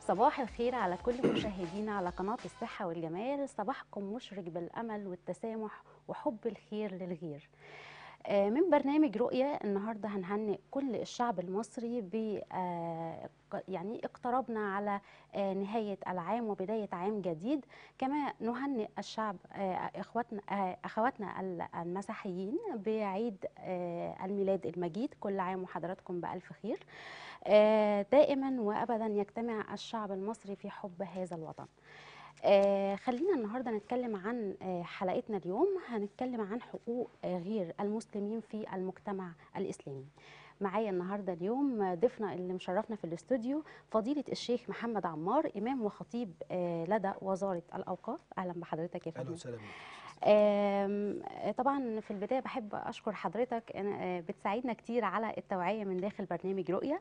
صباح الخير على كل مشاهدينا على قناة الصحة والجمال صباحكم مشرق بالأمل والتسامح وحب الخير للغير آه، من برنامج رؤية النهاردة هنهنئ كل الشعب المصري ب آه، يعني اقتربنا على آه، نهاية العام وبداية عام جديد كما نهنئ الشعب آه، اخواتنا آه، اخواتنا ال- المسيحيين بعيد آه، الميلاد المجيد كل عام وحضراتكم بألف خير آه، دائما وابدا يجتمع الشعب المصري في حب هذا الوطن آه، خلينا النهارده نتكلم عن آه، حلقتنا اليوم هنتكلم عن حقوق آه، غير المسلمين في المجتمع الاسلامي معايا النهارده اليوم ضيفنا اللي مشرفنا في الاستوديو فضيله الشيخ محمد عمار امام وخطيب آه، لدى وزاره الاوقاف اهلا بحضرتك يا اهلا فندم وسهلا بك آم، طبعا في البدايه بحب اشكر حضرتك أنا- آه، بتساعدنا كتير على التوعيه من داخل برنامج رؤيه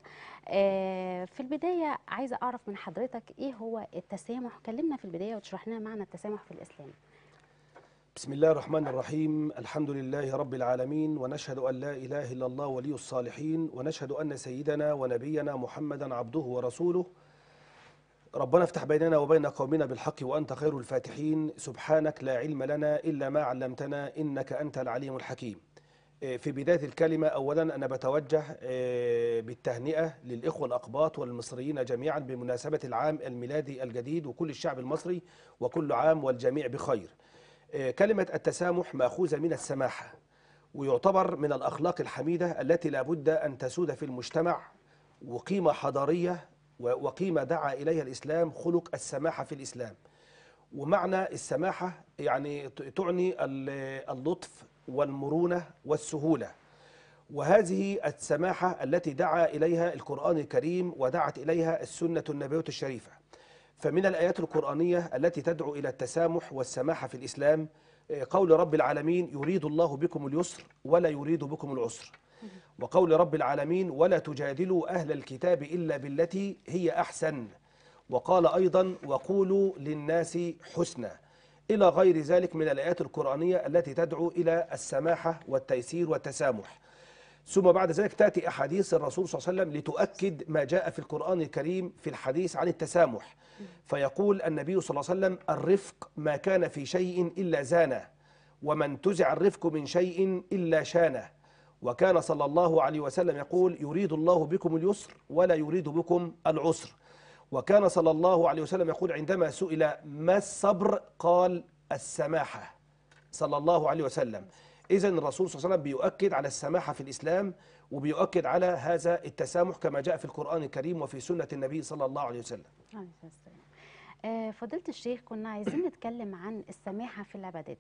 آه، في البدايه عايزه اعرف من حضرتك ايه هو التسامح كلمنا في البدايه وتشرح لنا معنى التسامح في الاسلام بسم الله الرحمن الرحيم الحمد لله رب العالمين ونشهد أن لا إله إلا الله ولي الصالحين ونشهد أن سيدنا ونبينا محمدا عبده ورسوله ربنا افتح بيننا وبين قومنا بالحق وأنت خير الفاتحين سبحانك لا علم لنا إلا ما علمتنا إنك أنت العليم الحكيم إيه، في بداية الكلمة أولا أنا بتوجه إيه، بالتهنئة للإخوة الأقباط والمصريين جميعا بمناسبة العام الميلادي الجديد وكل الشعب المصري وكل عام والجميع بخير آه، كلمة التسامح مأخوذة من السماحة ويعتبر من الأخلاق الحميدة التي لا بد أن تسود في المجتمع وقيمة حضارية و- وقيمة دعا إليها الإسلام خلق السماحة في الإسلام ومعنى السماحة يعني ت- تعني ال- اللطف والمرونة والسهولة وهذه السماحة التي دعا إليها القرآن الكريم ودعت إليها السنة النبوية الشريفة فمن الآيات القرآنية التي تدعو إلى التسامح والسماحة في الإسلام آه، قول رب العالمين يريد الله بكم اليسر ولا يريد بكم العسر وقول رب العالمين ولا تجادلوا أهل الكتاب إلا بالتي هي أحسن وقال أيضا وقولوا للناس حسنا إلى غير ذلك من الآيات القرآنية التي تدعو إلى السماحة والتيسير والتسامح ثم بعد ذلك تأتي أحاديث الرسول صلى الله عليه وسلم لتؤكد ما جاء في القرآن الكريم في الحديث عن التسامح فيقول النبي صلى الله عليه وسلم الرفق ما كان في شيء إلا زانه وما انتزع الرفق من شيء إلا شانه وكان صلى الله عليه وسلم يقول يريد الله بكم اليسر ولا يريد بكم العسر وكان صلى الله عليه وسلم يقول عندما سئل ما الصبر قال السماحة صلى الله عليه وسلم إذا الرسول صلى الله عليه وسلم بيؤكد على السماحة في الإسلام وبيؤكد على هذا التسامح كما جاء في القرآن الكريم وفي سنة النبي صلى الله عليه وسلم عليه الصلاة والسلام. آه، فضيلة الشيخ كنا عايزين نتكلم عن السماحة في العبادات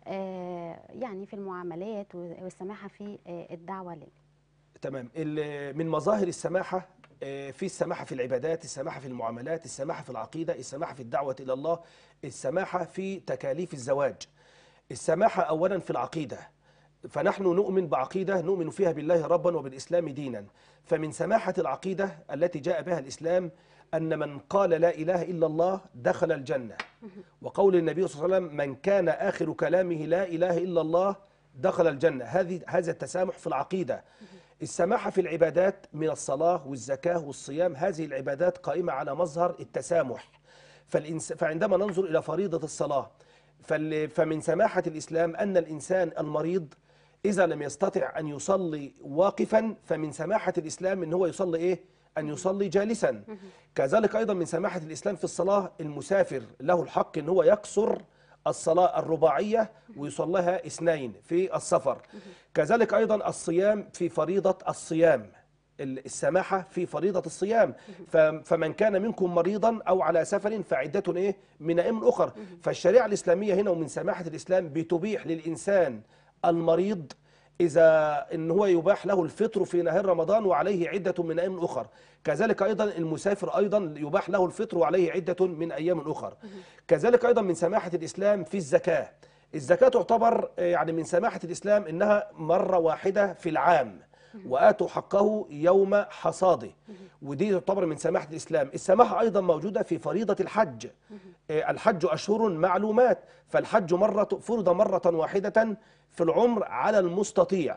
آه، يعني في المعاملات والسماحة في آه، الدعوة لله تمام ال- من مظاهر السماحة آه، في السماحة في العبادات السماحة في المعاملات السماحة في العقيدة السماحة في الدعوة إلى الله السماحة في تكاليف الزواج السماحة أولا في العقيدة فنحن نؤمن بعقيدة نؤمن فيها بالله ربا وبالإسلام دينا فمن سماحة العقيدة التي جاء بها الإسلام أن من قال لا إله إلا الله دخل الجنة وقول النبي صلى الله عليه وسلم من كان آخر كلامه لا إله إلا الله دخل الجنة هذه هذا التسامح في العقيدة السماحة في العبادات من الصلاة والزكاة والصيام هذه العبادات قائمة على مظهر التسامح فالإنس فعندما ننظر إلى فريضة الصلاة فال- فمن سماحة الإسلام أن الإنسان المريض إذا لم يستطع أن يصلي واقفا فمن سماحة الإسلام أن هو يصلي إيه؟ أن يصلي جالسا كذلك أيضا من سماحة الإسلام في الصلاة المسافر له الحق أن هو يقصر الصلاة الرباعية ويصليها اثنين في السفر كذلك أيضا الصيام في فريضة الصيام ال- السماحة في فريضة الصيام ف- فمن كان منكم مريضا أو على سفر فعدة إيه من أيام أخر فالشريعة الإسلامية هنا ومن سماحة الإسلام بتبيح للإنسان المريض إذا إن هو يباح له الفطر في نهار رمضان وعليه عدة من أيام أخر كذلك أيضا المسافر أيضا يباح له الفطر وعليه عدة من أيام أخر كذلك أيضا من سماحة الإسلام في الزكاة الزكاة تعتبر آه، يعني من سماحة الإسلام إنها مرة واحدة في العام وآتوا حقه يوم حصاده ودي تعتبر من سماحة الإسلام السماحة أيضا موجودة في فريضة الحج آه، الحج أشهر معلومات فالحج مرة فرض مرة واحدة في العمر على المستطيع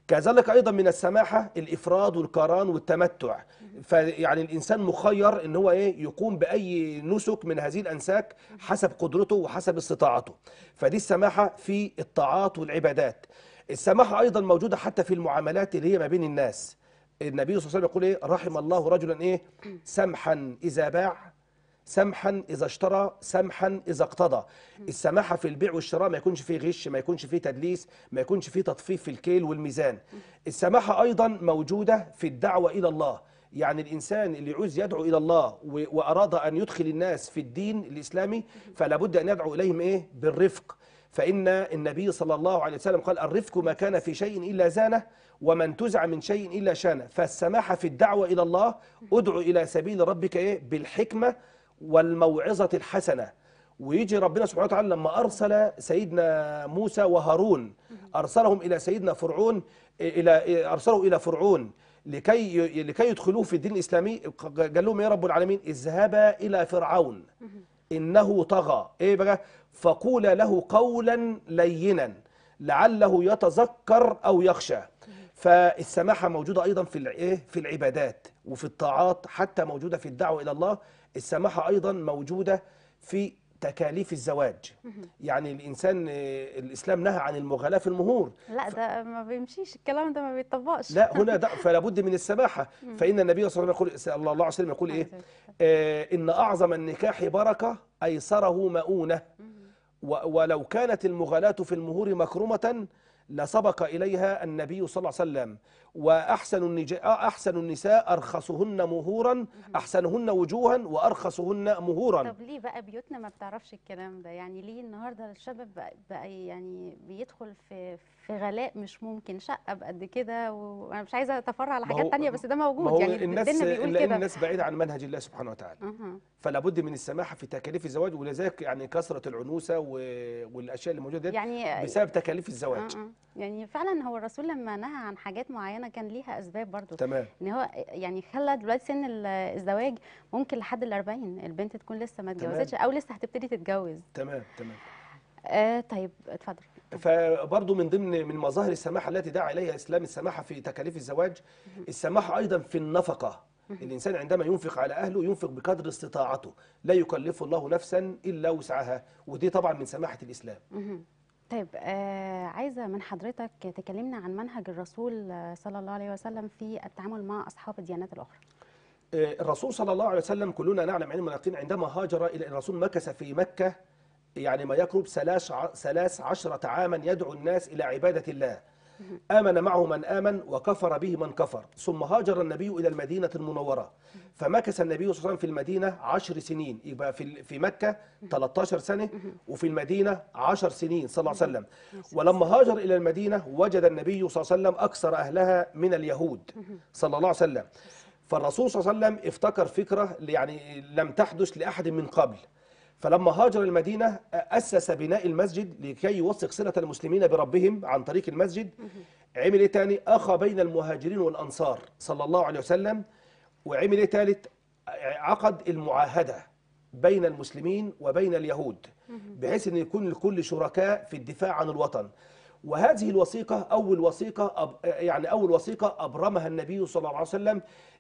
كذلك ايضا من السماحه الافراد والقران والتمتع فيعني الانسان مخير ان هو ايه يقوم باي نسك من هذه الانساك حسب قدرته وحسب استطاعته فدي السماحه في الطاعات والعبادات السماحه ايضا موجوده حتى في المعاملات اللي هي ما بين الناس النبي صلى الله عليه وسلم يقول ايه رحم الله رجلا ايه سمحا اذا باع سمحا اذا اشترى سمحا اذا اقتضى السماحه في البيع والشراء ما يكونش فيه غش ما يكونش فيه تدليس ما يكونش فيه تطفيف في الكيل والميزان السماحه ايضا موجوده في الدعوه الى الله يعني الانسان اللي يعوز يدعو الى الله و- واراد ان يدخل الناس في الدين الاسلامي فلا بد ان يدعو اليهم ايه بالرفق فإن النبي صلى الله عليه وسلم قال الرفق ما كان في شيء إلا زانه وما انتزع من شيء إلا شانه فالسماحة في الدعوة إلى الله ادعو إلى سبيل ربك إيه بالحكمة والموعظة الحسنة ويجي ربنا سبحانه وتعالى لما أرسل سيدنا موسى وهارون أرسلهم إلى سيدنا فرعون إلى أرسله إلى فرعون لكي لكي يدخلوه في الدين الإسلامي قال لهم يا رب العالمين اذهبا إلى فرعون إنه طغى إيه بقى فقول له قولا لينا لعله يتذكر أو يخشى فالسماحة موجودة أيضا في الإيه في العبادات وفي الطاعات حتى موجودة في الدعوة إلى الله السماحة أيضا موجودة في تكاليف الزواج يعني الإنسان آه، الإسلام نهى عن المغالاة في المهور لا ده ما بيمشيش الكلام ده ما بيطبقش لا هنا ده فلا بد من السماحة فإن النبي صلى الله عليه وسلم يقول صلى الله عليه وسلم يقول إيه آه إن أعظم النكاح بركة أيسره مؤونة و- ولو كانت المغالاة في المهور مكرمة لسبق إليها النبي صلى الله عليه وسلم وأحسن النج... آه، أحسن النساء أرخصهن مهورا أحسنهن وجوها وأرخصهن مهورا طب ليه بقى بيوتنا ما بتعرفش الكلام ده يعني ليه النهارده الشباب بقى, بقى يعني بيدخل في في غلاء مش ممكن شقه بقد كده وانا مش عايزه اتفرع على ما حاجات هو- تانية بس ده ما موجود هو يعني الناس ديننا بيقول لأن كده الناس بعيدة عن منهج الله سبحانه وتعالى أها. فلا بد من السماحة في تكاليف الزواج ولذلك يعني كثرة العنوسة و... والأشياء اللي موجودة دي يعني بسبب تكاليف الزواج آه آه. يعني فعلا هو الرسول لما نهى عن حاجات معينه كان ليها اسباب برضو تمام ان هو يعني خلى دلوقتي سن ال- الزواج ممكن لحد ال 40 البنت تكون لسه ما تمام. اتجوزتش او لسه هتبتدي تتجوز تمام تمام آه طيب اتفضل فبرضه من ضمن من مظاهر السماحه التي دعا اليها الاسلام السماحه في تكاليف الزواج السماحه ايضا في النفقه الانسان عندما ينفق على اهله ينفق بقدر استطاعته لا يكلف الله نفسا الا وسعها ودي طبعا من سماحه الاسلام مهم. طيب آه عايزه من حضرتك تكلمنا عن منهج الرسول آه، صلى الله عليه وسلم في التعامل مع اصحاب الديانات الاخرى آه، الرسول صلى الله عليه وسلم كلنا نعلم علم اليقين عندما هاجر الى الرسول مكث في مكه يعني ما يقرب ثلاث ع- ثلاث عشرة عاما يدعو الناس إلى عبادة الله آمن معه من آمن وكفر به من كفر ثم هاجر النبي إلى المدينة المنورة فمكث النبي صلى الله عليه وسلم في المدينة عشر سنين يبقى في ال- في مكة 13 سنة وفي المدينة 10 سنين صلى الله عليه وسلم ولما هاجر إلى المدينة وجد النبي صلى الله عليه وسلم أكثر أهلها من اليهود صلى الله عليه وسلم فالرسول صلى الله عليه وسلم افتكر فكرة يعني لم تحدث لأحد من قبل فلما هاجر المدينة أسس بناء المسجد لكي يوثق صلة المسلمين بربهم عن طريق المسجد عمل ايه تاني أخى بين المهاجرين والأنصار صلى الله عليه وسلم وعمل ايه تالت عقد المعاهدة بين المسلمين وبين اليهود بحيث أن يكون الكل شركاء في الدفاع عن الوطن وهذه الوثيقة أول وثيقة أب يعني أول وثيقة أبرمها النبي صلى الله عليه وسلم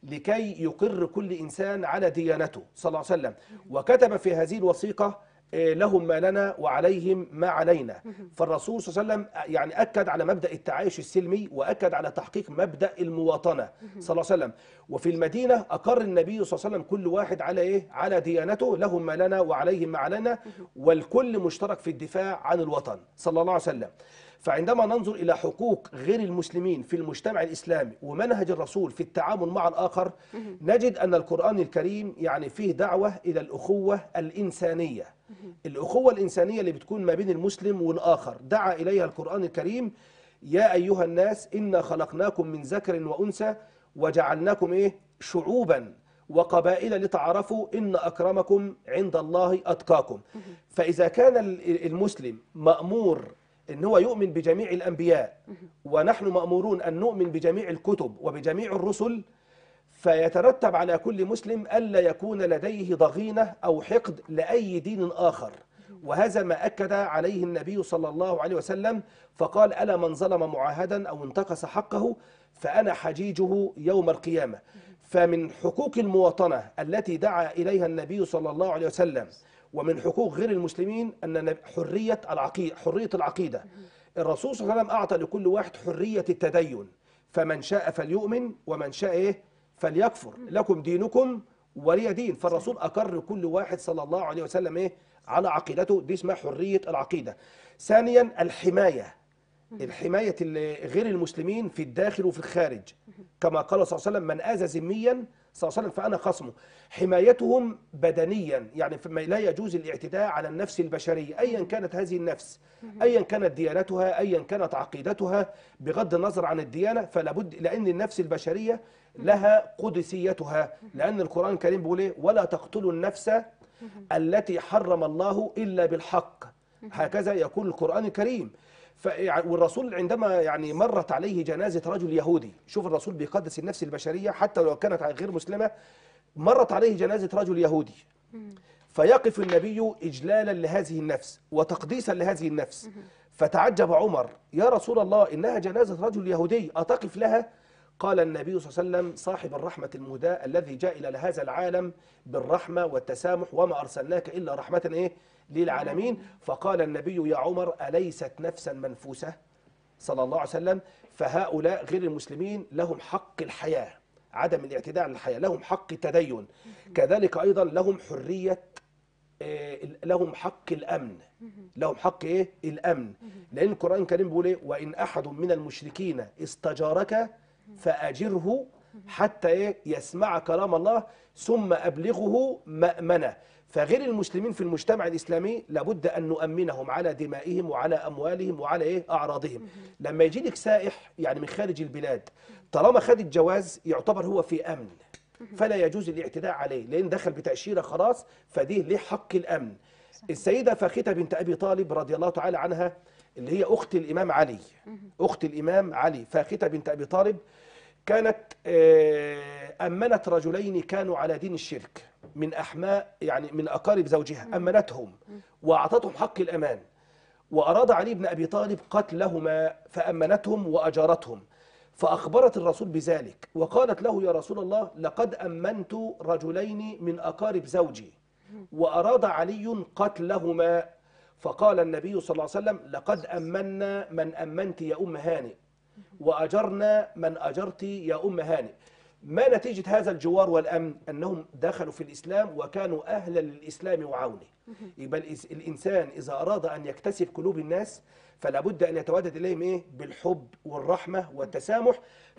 لكي يقر كل إنسان على ديانته صلى الله عليه وسلم وكتب في هذه الوثيقة آه، لهم ما لنا وعليهم ما علينا فالرسول صلى الله عليه وسلم يعني أكد على مبدأ التعايش السلمي وأكد على تحقيق مبدأ المواطنة صلى الله عليه وسلم وفي المدينة أقر النبي صلى الله عليه وسلم كل واحد على إيه على ديانته لهم ما لنا وعليهم ما علينا والكل مشترك في الدفاع عن الوطن صلى الله عليه وسلم فعندما ننظر إلى حقوق غير المسلمين في المجتمع الإسلامي ومنهج الرسول في التعامل مع الآخر نجد أن القرآن الكريم يعني فيه دعوة إلى الأخوة الإنسانية الأخوة الإنسانية اللي بتكون ما بين المسلم والآخر دعا إليها القرآن الكريم يا أيها الناس إنا خلقناكم من ذكر وأنثى وجعلناكم إيه شعوبا وقبائل لتعارفوا إن أكرمكم عند الله أتقاكم فإذا كان ال- المسلم مأمور ان هو يؤمن بجميع الانبياء ونحن مامورون ان نؤمن بجميع الكتب وبجميع الرسل فيترتب على كل مسلم الا يكون لديه ضغينه او حقد لاي دين اخر وهذا ما أكد عليه النبي صلى الله عليه وسلم فقال ألا من ظلم معاهدا أو انتقص حقه فأنا حجيجه يوم القيامة فمن حقوق المواطنة التي دعا إليها النبي صلى الله عليه وسلم ومن حقوق غير المسلمين أن حرية العقيدة حرية العقيدة الرسول صلى الله عليه وسلم أعطى لكل واحد حرية التدين فمن شاء فليؤمن ومن شاء إيه فليكفر لكم دينكم ولي دين فالرسول أقر كل واحد صلى الله عليه وسلم إيه على عقيدته دي اسمها حرية العقيدة ثانيا الحماية الحماية ال- غير المسلمين في الداخل وفي الخارج كما قال صلى الله عليه وسلم من آذى ذميا صلى الله عليه وسلم فأنا خصمه حمايتهم بدنيا يعني فما لا يجوز الاعتداء على النفس البشرية أيا كانت هذه النفس أيا كانت ديانتها أيا كانت عقيدتها بغض النظر عن الديانة فلا بد لأن النفس البشرية لها قدسيتها لأن القرآن الكريم بيقول إيه ولا تقتلوا النفس التي حرم الله إلا بالحق هكذا يقول القرآن الكريم ف- يعني- والرسول عندما يعني مرت عليه جنازة رجل يهودي شوف الرسول بيقدس النفس البشرية حتى لو كانت غير مسلمة مرت عليه جنازة رجل يهودي فيقف النبي إجلالا لهذه النفس وتقديسا لهذه النفس فتعجب عمر يا رسول الله إنها جنازة رجل يهودي أتقف لها قال النبي صلى الله عليه وسلم صاحب الرحمة المهداة الذي جاء إلى هذا العالم بالرحمة والتسامح وما أرسلناك إلا رحمة إيه للعالمين فقال النبي يا عمر أليست نفسا منفوسة صلى الله عليه وسلم فهؤلاء غير المسلمين لهم حق الحياة عدم الاعتداء على الحياة لهم حق التدين كذلك أيضا لهم حرية آه، لهم حق الأمن لهم حق إيه؟ الأمن لأن القرآن الكريم بيقول إيه وإن أحد من المشركين استجارك فأجره حتى إيه؟ يسمع كلام الله ثم أبلغه مأمنة فغير المسلمين في المجتمع الإسلامي لابد أن نؤمنهم على دمائهم وعلى أموالهم وعلى إيه؟ أعراضهم لما يجي لك سائح يعني من خارج البلاد طالما خد الجواز يعتبر هو في أمن فلا يجوز الاعتداء عليه لأن دخل بتأشيرة خلاص فدي ليه حق الأمن السيدة فاختة بنت أبي طالب رضي الله تعالى عنها اللي هي أخت الإمام علي أخت الإمام علي فاختة بنت أبي طالب كانت آه، أمنت رجلين كانوا على دين الشرك من أحماء يعني من أقارب زوجها أمنتهم وأعطتهم حق الأمان وأراد علي بن أبي طالب قتلهما فأمنتهم وأجارتهم فأخبرت الرسول بذلك وقالت له يا رسول الله لقد أمنت رجلين من أقارب زوجي وأراد علي قتلهما فقال النبي صلى الله عليه وسلم لقد أمنا من أمنت يا أم هانئ وأجرنا من أجرت يا أم هانئ ما نتيجة هذا الجوار والأمن أنهم دخلوا في الإسلام وكانوا أهلا للإسلام وعونه يبقى الإس- الإنسان إذا أراد أن يكتسب قلوب الناس فلا بد أن يتودد إليهم إيه؟ بالحب والرحمة والتسامح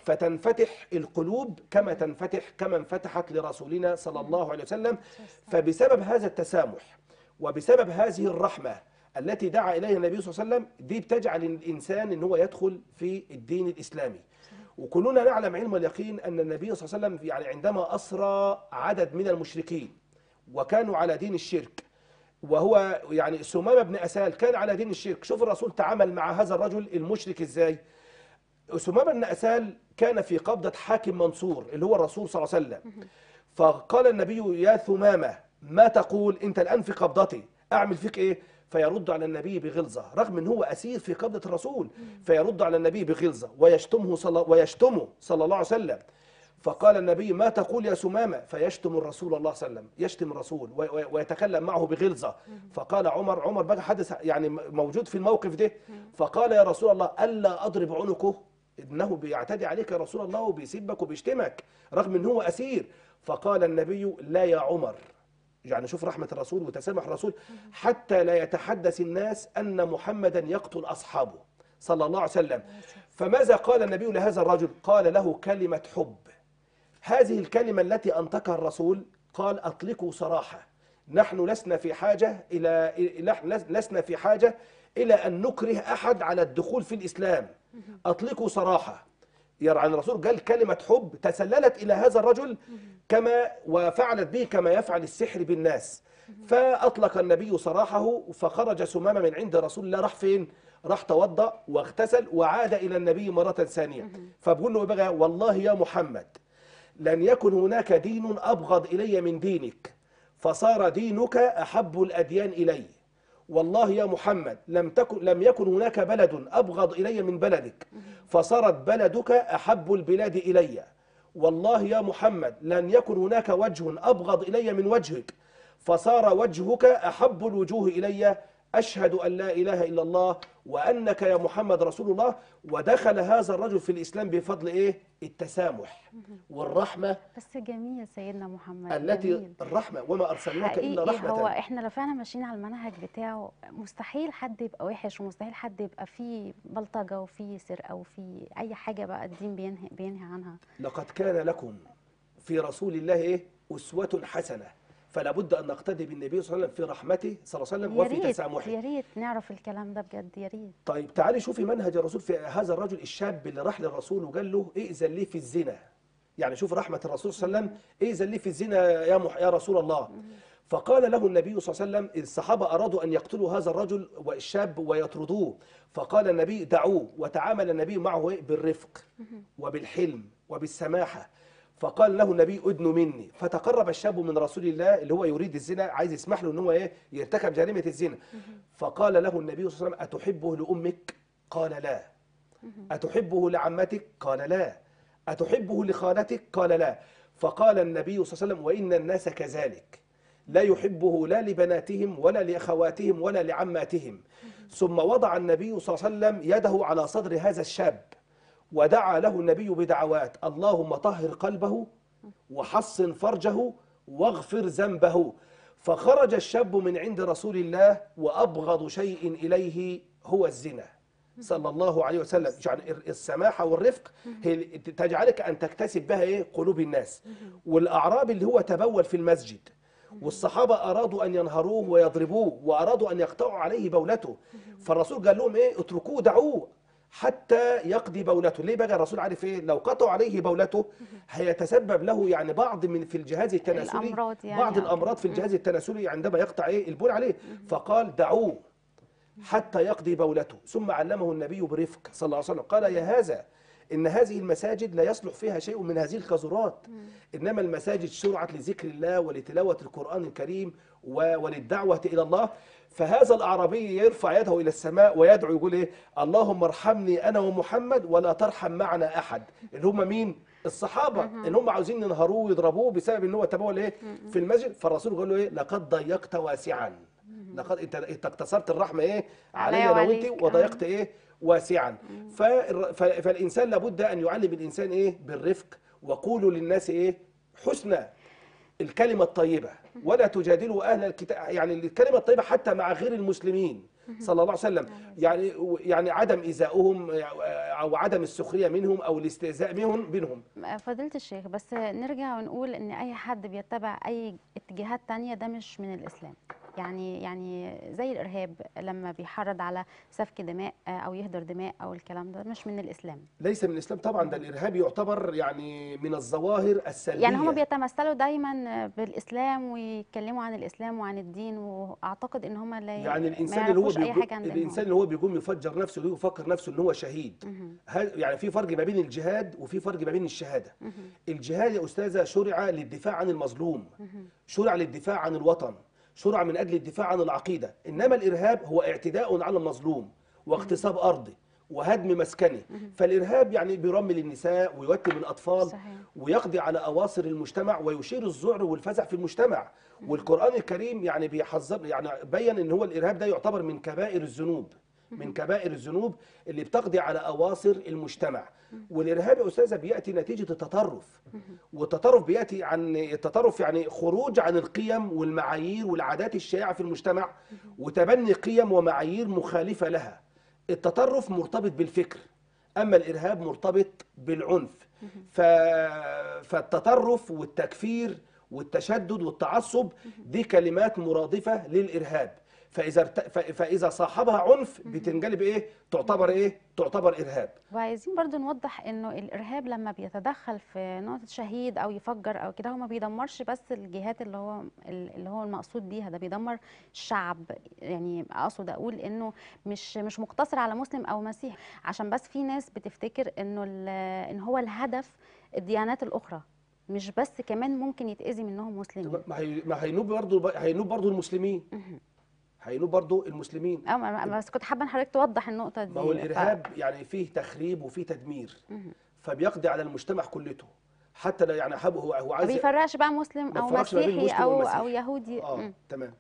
فتنفتح القلوب كما تنفتح كما انفتحت لرسولنا صلى الله عليه وسلم فبسبب هذا التسامح وبسبب هذه الرحمة التي دعا إليها النبي صلى الله عليه وسلم دي بتجعل الإنسان أن هو يدخل في الدين الإسلامي وكلنا نعلم علم اليقين أن النبي صلى الله عليه وسلم يعني عندما أسرى عدد من المشركين وكانوا على دين الشرك وهو يعني سمامة بن أسال كان على دين الشرك شوف الرسول تعامل مع هذا الرجل المشرك إزاي سمامة بن أسال كان في قبضة حاكم منصور اللي هو الرسول صلى الله عليه وسلم فقال النبي يا ثمامة ما تقول أنت الآن في قبضتي أعمل فيك إيه فيرد على النبي بغلظة رغم أن هو أسير في قبضة الرسول فيرد على النبي بغلظة ويشتمه صلى, ويشتمه صلى الله عليه وسلم فقال النبي ما تقول يا سمامة فيشتم الرسول الله صلى الله عليه وسلم يشتم الرسول وي- وي- ويتكلم معه بغلظة فقال عمر عمر بقى حدث يعني موجود في الموقف ده فقال يا رسول الله ألا أضرب عنقه إنه بيعتدي عليك يا رسول الله وبيسبك وبيشتمك رغم أنه هو أسير فقال النبي لا يا عمر يعني شوف رحمة الرسول وتسامح الرسول حتى لا يتحدث الناس أن محمدا يقتل أصحابه صلى الله عليه وسلم فماذا قال النبي لهذا الرجل قال له كلمة حب هذه الكلمة التي أنطقها الرسول قال أطلقوا صراحة نحن لسنا في حاجة إلى نحن لسنا في حاجة إلى أن نكره أحد على الدخول في الإسلام أطلقوا صراحة يعني الرسول قال كلمة حب تسللت إلى هذا الرجل كما وفعلت به كما يفعل السحر بالناس فأطلق النبي صراحه فخرج سمامة من عند رسول الله راح فين؟ راح توضأ واغتسل وعاد إلى النبي مرة ثانية فبقول له بقى والله يا محمد لن يكن هناك دين أبغض إلي من دينك فصار دينك أحب الأديان إلي والله يا محمد لم تكن لم يكن هناك بلد ابغض الي من بلدك فصارت بلدك احب البلاد الي والله يا محمد لن يكن هناك وجه ابغض الي من وجهك فصار وجهك احب الوجوه الي اشهد ان لا اله الا الله وانك يا محمد رسول الله ودخل هذا الرجل في الاسلام بفضل ايه التسامح والرحمه بس جميل سيدنا محمد التي جميل. الرحمه وما ارسلناك الا حقيقي رحمه هو احنا لو فعلا ماشيين على المنهج بتاعه مستحيل حد يبقى وحش ومستحيل حد يبقى فيه بلطجه وفيه سرقه وفيه اي حاجه بقى الدين بينهي بينهي عنها لقد كان لكم في رسول الله ايه اسوه حسنه فلا بد ان نقتدي بالنبي صلى الله عليه وسلم في رحمته صلى الله عليه وسلم يا وفي ريت تسامحه يا ريت نعرف الكلام ده بجد يا ريت طيب تعالي شوفي منهج الرسول في هذا الرجل الشاب اللي راح للرسول وقال له ائذن لي في الزنا يعني شوف رحمة الرسول صلى الله عليه وسلم ائذن لي في الزنا يا مح يا رسول الله فقال له النبي صلى الله عليه وسلم الصحابة أرادوا أن يقتلوا هذا الرجل والشاب ويطردوه فقال النبي دعوه وتعامل النبي معه إيه؟ بالرفق وبالحلم وبالسماحة فقال له النبي ادنوا مني فتقرب الشاب من رسول الله اللي هو يريد الزنا عايز يسمح له ان هو ايه يرتكب جريمه الزنا فقال له النبي صلى الله عليه وسلم اتحبه لامك قال لا أتحبه لعمتك؟ قال لا أتحبه لخالتك؟ قال لا فقال النبي صلى الله عليه وسلم وإن الناس كذلك لا يحبه لا لبناتهم ولا لأخواتهم ولا لعماتهم ثم وضع النبي صلى الله عليه وسلم يده على صدر هذا الشاب ودعا له النبي بدعوات اللهم طهر قلبه وحصن فرجه واغفر ذنبه فخرج الشاب من عند رسول الله وأبغض شيء إليه هو الزنا صلى الله عليه وسلم يعني السماحة والرفق هي اللي تجعلك أن تكتسب بها إيه قلوب الناس والأعراب اللي هو تبول في المسجد والصحابة أرادوا أن ينهروه ويضربوه وأرادوا أن يقطعوا عليه بولته فالرسول قال لهم إيه اتركوه دعوه حتى يقضي بولته ليه بقى الرسول عارف ايه لو قطعوا عليه بولته هيتسبب له يعني بعض من في الجهاز التناسلي الأمراض يعني بعض أو الامراض في الجهاز التناسلي عندما يقطع ايه البول عليه فقال دعوه حتى يقضي بولته ثم علمه النبي برفق صلى الله عليه وسلم قال يا هذا إن هذه المساجد لا يصلح فيها شيء من هذه القذرات إنما المساجد شرعت لذكر الله ولتلاوة القرآن الكريم و- وللدعوة إلى الله فهذا الأعرابي يرفع يده إلى السماء ويدعو يقول إيه اللهم ارحمني أنا ومحمد ولا ترحم معنا أحد اللي هم مين الصحابة اللي هم عاوزين ينهروه ويضربوه بسبب ان هو تبول ايه في المسجد فالرسول قال له ايه لقد ضيقت واسعا لقد انت انت اقتصرت الرحمه ايه عليا علي انا وعليك. وانت وضيقت ايه واسعا فالر- ف- فالانسان لابد ان يعلم الانسان ايه بالرفق وقولوا للناس ايه حسنى الكلمه الطيبه ولا تجادلوا اهل الكتاب يعني الكلمه الطيبه حتى مع غير المسلمين صلى الله عليه وسلم يعني يعني عدم ايذائهم او عدم السخريه منهم او الاستهزاء منهم بينهم فضيلة الشيخ بس نرجع ونقول ان اي حد بيتبع اي اتجاهات تانية ده مش من الاسلام يعني يعني زي الارهاب لما بيحرض على سفك دماء آه، او يهدر دماء او الكلام ده مش من الاسلام ليس من الاسلام طبعا ده الارهاب يعتبر يعني من الظواهر السلبيه يعني هما بيتمثلوا دايما بالاسلام ويتكلموا عن الاسلام وعن الدين واعتقد ان هما لا يعني ما الانسان اللي هو يعرفوش اي بيقوم حاجه عن دينهم. الانسان اللي هو بيقوم يفجر نفسه اللي هو يفكر نفسه ان هو شهيد مهم. ه- يعني في فرق ما بين الجهاد وفي فرق ما بين الشهاده مهم. الجهاد يا استاذه شرع للدفاع عن المظلوم مهم. شرع للدفاع عن الوطن شرع من اجل الدفاع عن العقيده انما الارهاب هو اعتداء على المظلوم واغتصاب ارضه وهدم مسكنه فالارهاب يعني بيرمل النساء ويوتم الاطفال صحيح ويقضي على أواصر المجتمع ويشير الذعر والفزع في المجتمع والقرآن الكريم يعني بيحذر يعني بين ان هو الإرهاب ده يعتبر من كبائر الذنوب من كبائر الذنوب اللي بتقضي على أواصر المجتمع والإرهاب يا أستاذة بيأتي نتيجة التطرف والتطرف بيأتي عن التطرف يعني خروج عن القيم والمعايير والعادات الشائعة في المجتمع وتبني قيم ومعايير مخالفة لها التطرف مرتبط بالفكر أما الإرهاب مرتبط بالعنف ف... فالتطرف والتكفير والتشدد والتعصب دي كلمات مرادفة للإرهاب فإذا ارت... ف... فإذا صاحبها عنف بتنقلب إيه؟ تعتبر إيه؟ تعتبر إرهاب وعايزين برضو نوضح انه الارهاب لما بيتدخل في نقطة شهيد او يفجر او كده هو ما بيدمرش بس الجهات اللي هو اللي هو المقصود بيها ده بيدمر الشعب يعني اقصد اقول انه مش مش مقتصر على مسلم او مسيحي عشان بس في ناس بتفتكر انه ال- ان هو الهدف الديانات الاخرى مش بس كمان ممكن يتأذي منهم مسلمين ما هي... ما هينوب برضه هينوب برضه المسلمين هينوب برضو المسلمين اه ما- ما- بس كنت حابه ان حضرتك توضح النقطه دي ما هو ف- الارهاب يعني فيه تخريب وفيه تدمير مهم. فبيقضي على المجتمع كلته حتى لا يعني حابب هو هو ما عايز بيفرقش بقى مسلم ما او بيفرقش ما بين مسيحي مسلم او ومسيحي. او يهودي اه مم. تمام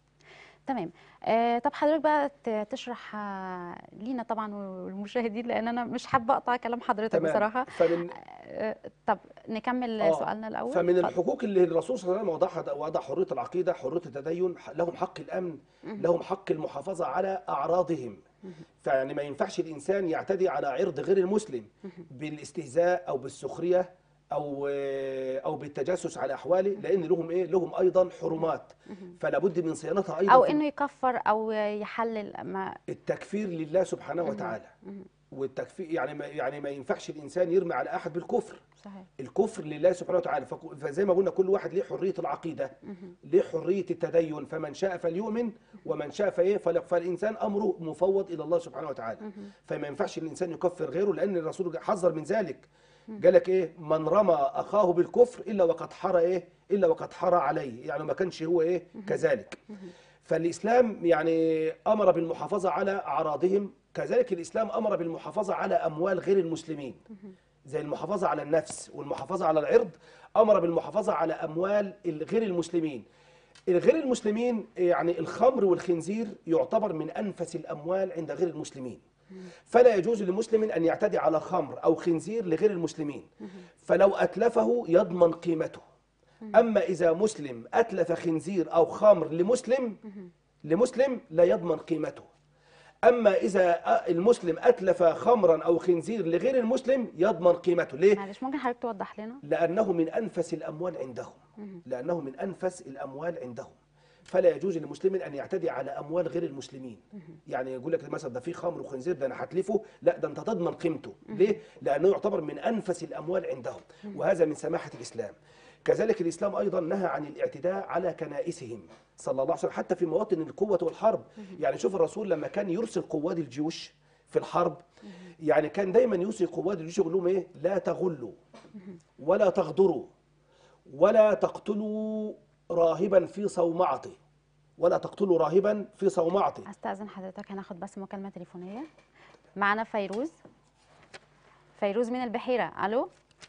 تمام آه طب حضرتك بقى ت- تشرح آه، لينا طبعا والمشاهدين لان انا مش حابه اقطع كلام حضرتك تمام بصراحه فمن آه طب نكمل آه، سؤالنا الاول فمن اتفضل. الحقوق اللي الرسول صلى الله عليه وسلم وضعها وضع حريه العقيده حريه التدين ح- لهم حق الامن لهم حق المحافظه على اعراضهم فيعني ما ينفعش الانسان يعتدي على عرض غير المسلم بالاستهزاء او بالسخريه او او بالتجسس على احواله لان لهم ايه لهم ايضا حرمات فلا بد من صيانتها ايضا او في انه يكفر او يحلل ما التكفير لله سبحانه وتعالى والتكفير يعني ما يعني ما ينفعش الانسان يرمي على احد بالكفر صحيح الكفر لله سبحانه وتعالى فك- فزي ما قلنا كل واحد ليه حريه العقيده ليه حريه التدين فمن شاء فليؤمن ومن شاء فايه فل- فالانسان امره مفوض الى الله سبحانه وتعالى فما ينفعش الانسان يكفر غيره لان الرسول حذر من ذلك قال لك ايه من رمى اخاه بالكفر الا وقد حرى ايه الا وقد حرى عليه يعني ما كانش هو ايه كذلك فالإسلام يعني أمر بالمحافظة على أعراضهم كذلك الإسلام أمر بالمحافظة على أموال غير المسلمين زي المحافظة على النفس والمحافظة على العرض أمر بالمحافظة على أموال غير المسلمين الغير المسلمين يعني الخمر والخنزير يعتبر من أنفس الأموال عند غير المسلمين فلا يجوز لمسلم أن يعتدي على خمر أو خنزير لغير المسلمين فلو أتلفه يضمن قيمته أما إذا مسلم أتلف خنزير أو خمر لمسلم لمسلم لا يضمن قيمته أما إذا المسلم أتلف خمرا أو خنزير لغير المسلم يضمن قيمته ليه؟ معلش ممكن حضرتك توضح لنا لأنه من أنفس الأموال عندهم لأنه من أنفس الأموال عندهم فلا يجوز لمسلم أن يعتدي على أموال غير المسلمين يعني يقول لك مثلا ده في خمر وخنزير ده أنا هتلفه لا ده أنت تضمن قيمته ليه؟ لأنه يعتبر من أنفس الأموال عندهم وهذا من سماحة الإسلام كذلك الإسلام أيضا نهى عن الاعتداء على كنائسهم صلى الله عليه وسلم حتى في مواطن القوة والحرب يعني شوف الرسول لما كان يرسل قواد الجيوش في الحرب يعني كان دايما يوصي قواد الجيوش يقول لهم ايه لا تغلوا ولا تغدروا ولا تقتلوا راهبا في صومعته ولا تقتلوا راهبا في صومعته استاذن حضرتك هناخد بس مكالمه تليفونيه معنا فيروز فيروز من البحيره الو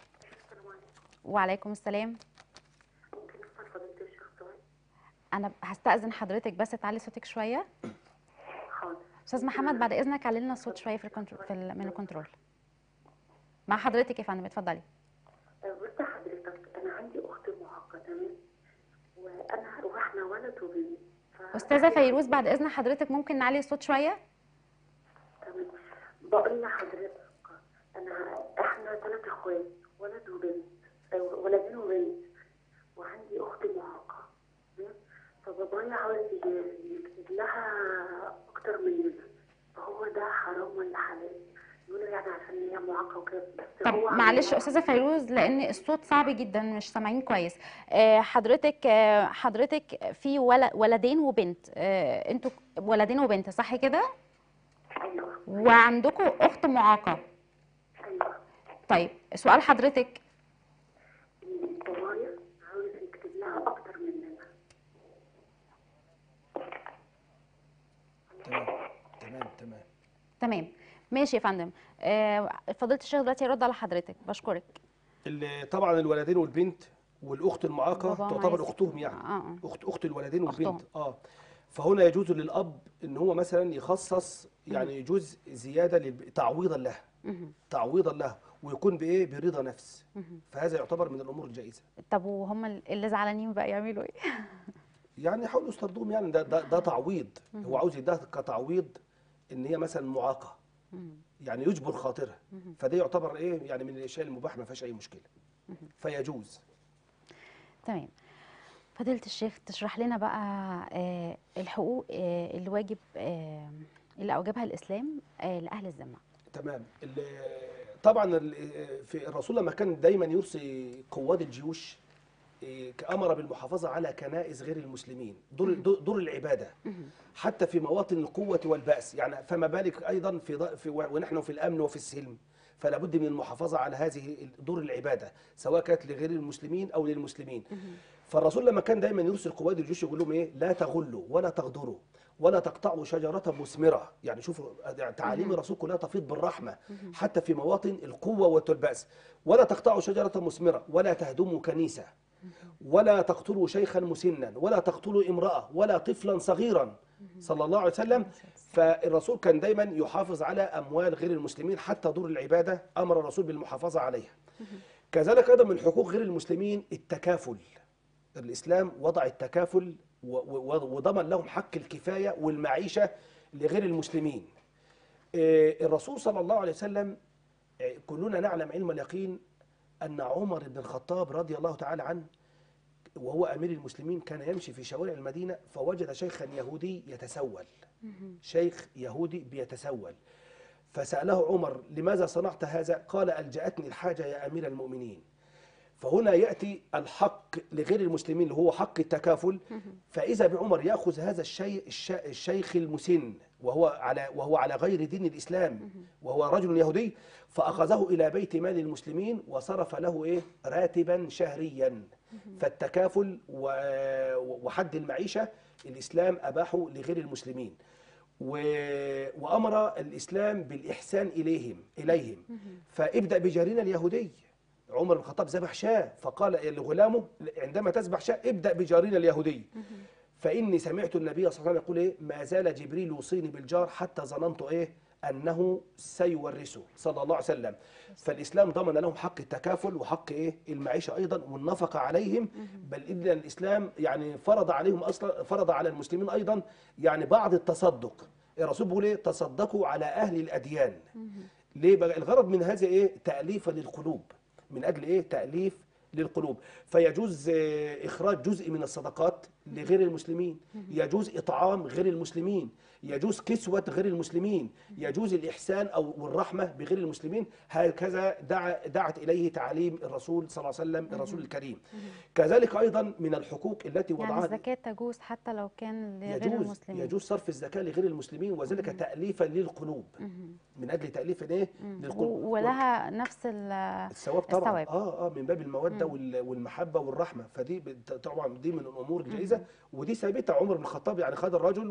وعليكم السلام ممكن أسأل فضيلة الشيخ سؤال؟ انا هستاذن حضرتك بس تعلي صوتك شويه حاضر استاذ محمد بعد اذنك علي لنا الصوت شويه في الكنترول في ال- من الكنترول مع حضرتك يا فندم اتفضلي أه، بص حضرتك أنا عندي أخت معاقة تمام وأنا وإحنا ولد وبنت ف- استاذه فيروز بعد اذن حضرتك ممكن نعلي الصوت شويه تمام بقول لحضرتك أنا إحنا ثلاث إخوات ولد وبنت أه، ولدين وبنت وعندي أخت معاقة تمام؟ فبابايا عاوز ي- يكتب لها أكتر مننا فهو ده حرام ولا حلال؟ يقولوا يعني عشان هي معاقة وكده بس طب هو معلش عمال- استاذه فيروز لان الصوت صعب جدا مش سامعين كويس آه، حضرتك آه، حضرتك في ول- ولدين وبنت آه، انتوا ولدين وبنت صح كده أيوه وعندكم اخت معاقه أيوه طيب سؤال حضرتك بابايا عاوز يكتب لها اكتر مننا تمام تمام تمام تمام ماشي يا فندم آه، فضيله الشيخ دلوقتي يرد على حضرتك بشكرك ال- طبعا الولدين والبنت والاخت المعاقه بابا تعتبر عايز- اختهم يعني آه، آه. اخت اخت الولدين أختهم. والبنت اه فهنا يجوز للاب ان هو مثلا يخصص يعني جزء زياده للب- تعويضا له مهم. تعويضا له ويكون بايه برضا نفس فهذا يعتبر من الامور الجائزه طب وهم اللي زعلانين بقى يعملوا ايه يعني يحاولوا يسترضوهم يعني ده ده, ده تعويض هو عاوز يديها كتعويض ان هي مثلا معاقه يعني يجبر خاطرها فده يعتبر ايه يعني من الاشياء المباحه ما فيهاش اي مشكله فيجوز تمام فضيلة الشيخ تشرح لنا بقى آه، الحقوق آه، اللي واجب آه، اللي أوجبها الإسلام آه، لأهل الذمة تمام ال- طبعا ال- في الرسول لما كان دايما يوصي قواد الجيوش إيه، امر بالمحافظه على كنائس غير المسلمين دور دور دور العباده حتى في مواطن القوه والباس يعني فما بالك ايضا في, ض- في ونحن في الامن وفي السلم فلا بد من المحافظه على هذه دور العباده سواء كانت لغير المسلمين او للمسلمين فالرسول لما كان دايما يرسل قواد الجيوش يقول لهم ايه لا تغلوا ولا تغدروا ولا تقطعوا شجرة مثمرة يعني شوفوا يعني تعاليم الرسول كلها تفيض بالرحمة حتى في مواطن القوة والبأس ولا تقطعوا شجرة مثمرة ولا تهدموا كنيسة ولا تقتلوا شيخا مسنا ولا تقتلوا امرأة ولا طفلا صغيرا صلى الله عليه وسلم فالرسول كان دايما يحافظ على أموال غير المسلمين حتى دور العبادة أمر الرسول بالمحافظة عليها كذلك أيضا من حقوق غير المسلمين التكافل الإسلام وضع التكافل و- و- وضمن لهم حق الكفاية والمعيشة لغير المسلمين آه، الرسول صلى الله عليه وسلم آه، كلنا نعلم علم اليقين أن عمر بن الخطاب رضي الله تعالى عنه وهو أمير المسلمين كان يمشي في شوارع المدينة فوجد شيخا يهودي يتسول شيخ يهودي بيتسول فسأله عمر لماذا صنعت هذا قال ألجأتني الحاجة يا أمير المؤمنين فهنا يأتي الحق لغير المسلمين اللي هو حق التكافل فإذا بعمر يأخذ هذا الشيء الش- الشيخ المسن وهو على وهو على غير دين الإسلام وهو رجل يهودي فأخذه إلى بيت مال المسلمين وصرف له إيه راتبا شهريا فالتكافل و- وحد المعيشة الإسلام أباحه لغير المسلمين و- وأمر الإسلام بالإحسان إليهم إليهم فابدأ بجارنا اليهودي عمر بن الخطاب ذبح شاة فقال لغلامه عندما تذبح شاة ابدأ بجارنا اليهودي فإني سمعت النبي صلى الله عليه وسلم يقول إيه ما زال جبريل يوصيني بالجار حتى ظننت إيه أنه سيورثه صلى الله عليه وسلم فالإسلام ضمن لهم حق التكافل وحق إيه المعيشة أيضا والنفقة عليهم بل إن الإسلام يعني فرض عليهم أصلا فرض على المسلمين أيضا يعني بعض التصدق الرسول بيقول إيه تصدقوا على أهل الأديان ليه بقى الغرض من هذا إيه تأليفا للقلوب من أجل إيه تأليف للقلوب فيجوز آه، إخراج جزء من الصدقات لغير المسلمين يجوز إطعام غير المسلمين يجوز كسوة غير المسلمين يجوز الإحسان أو والرحمة بغير المسلمين هكذا دعا دعت إليه تعاليم الرسول صلى الله عليه وسلم الرسول الكريم كذلك أيضا من الحقوق التي يعني وضعها الزكاة تجوز حتى لو كان لغير يجوز المسلمين يجوز صرف الزكاة لغير المسلمين وذلك تأليفا للقلوب من أجل تأليف إيه للقلوب و- ولها نفس ال الثواب طبعا الثواب. اه اه من باب الموده وال- والمحبه والرحمه فدي بت- طبعا دي من الامور الجائزه ودي ثابته عمر بن الخطاب يعني خد الرجل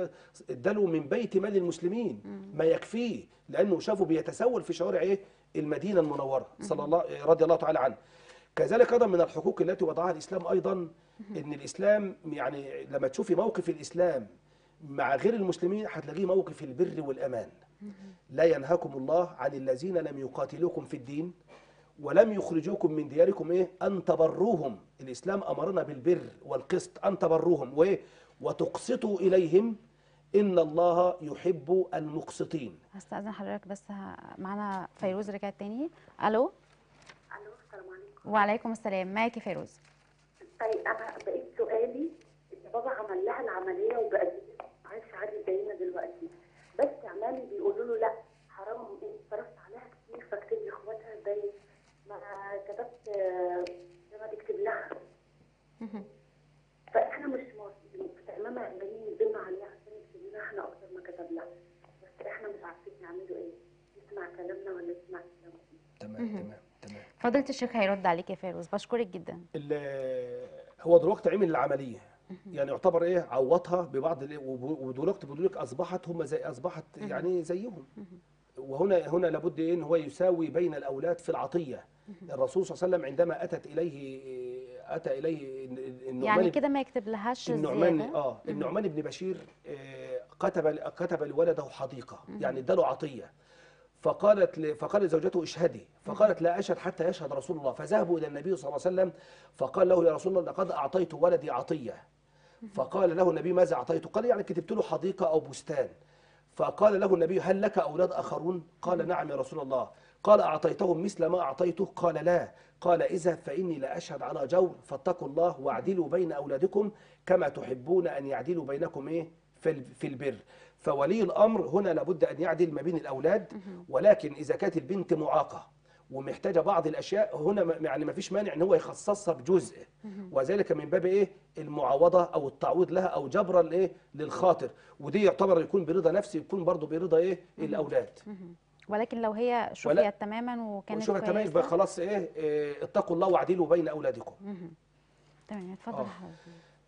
واداله من بيت مال المسلمين ما يكفيه لانه شافه بيتسول في شوارع ايه المدينه المنوره صلى الله رضي الله تعالى عنه كذلك ايضا من الحقوق التي وضعها الاسلام ايضا ان الاسلام يعني لما تشوفي موقف الاسلام مع غير المسلمين هتلاقيه موقف البر والامان لا ينهاكم الله عن الذين لم يقاتلوكم في الدين ولم يخرجوكم من دياركم ايه ان تبروهم الاسلام امرنا بالبر والقسط ان تبروهم وايه وتقسطوا اليهم ان الله يحب المقسطين هستأذن حضرتك بس ه- معانا فيروز رجعت تاني الو الو السلام عليكم وعليكم السلام معاكي فيروز طيب انا بقيت سؤالي ان بابا عمل لها العمليه وبقت عايشه عادي زينا دلوقتي بس عمالي بيقولوا له لا حرام انت صرفت عليها كتير فاكتب لاخواتها زي ما كتبت آه، زي ما تكتب لها فاحنا مش موافقين ماما عمالين يزنوا عليها عشان يكتب لنا احنا اكتر ما كتب لها بس احنا مش عارفين نعملوا ايه يسمع كلامنا ولا يسمع كلامنا تمام تمام تمام فضيلة الشيخ هيرد عليك يا فيروز بشكرك جدا ال- هو دلوقتي عمل العمليه يعني يعتبر ايه عوضها ببعض ال- وب- ودلوقتي بيقول لك اصبحت هم زي اصبحت يعني زيهم وهنا هنا لابد إيه ان هو يساوي بين الاولاد في العطيه الرسول صلى الله عليه وسلم عندما اتت اليه اتى اليه النعمان يعني كده ما يكتب لهاش النعمان زيادة اه النعمان بن بشير آه، كتب كتب لولده حديقه يعني اداله عطيه فقالت ل- فقال زوجته اشهدي فقالت لا اشهد حتى يشهد رسول الله فذهبوا الى النبي صلى الله عليه وسلم فقال له يا رسول الله لقد اعطيت ولدي عطيه فقال له النبي ماذا اعطيته قال يعني كتبت له حديقه او بستان فقال له النبي هل لك اولاد اخرون قال نعم يا رسول الله قال اعطيتهم مثل ما اعطيته قال لا قال اذا فاني لا اشهد على جور فاتقوا الله واعدلوا بين اولادكم كما تحبون ان يعدلوا بينكم ايه في ال- في البر فولي الامر هنا لابد ان يعدل ما بين الاولاد ولكن اذا كانت البنت معاقه ومحتاجه بعض الاشياء هنا ما- يعني ما فيش مانع ان هو يخصصها بجزء وذلك من باب ايه المعاوضه او التعويض لها او جبرا لايه للخاطر ودي يعتبر يكون برضا نفسي يكون برضه برضا ايه الاولاد ولكن لو هي ولا- شفيت تماما وكانت وشوف تمام يبقى كويسة خلاص ايه, إيه اتقوا الله واعدلوا بين اولادكم تمام اتفضل آه. يا حضرتك.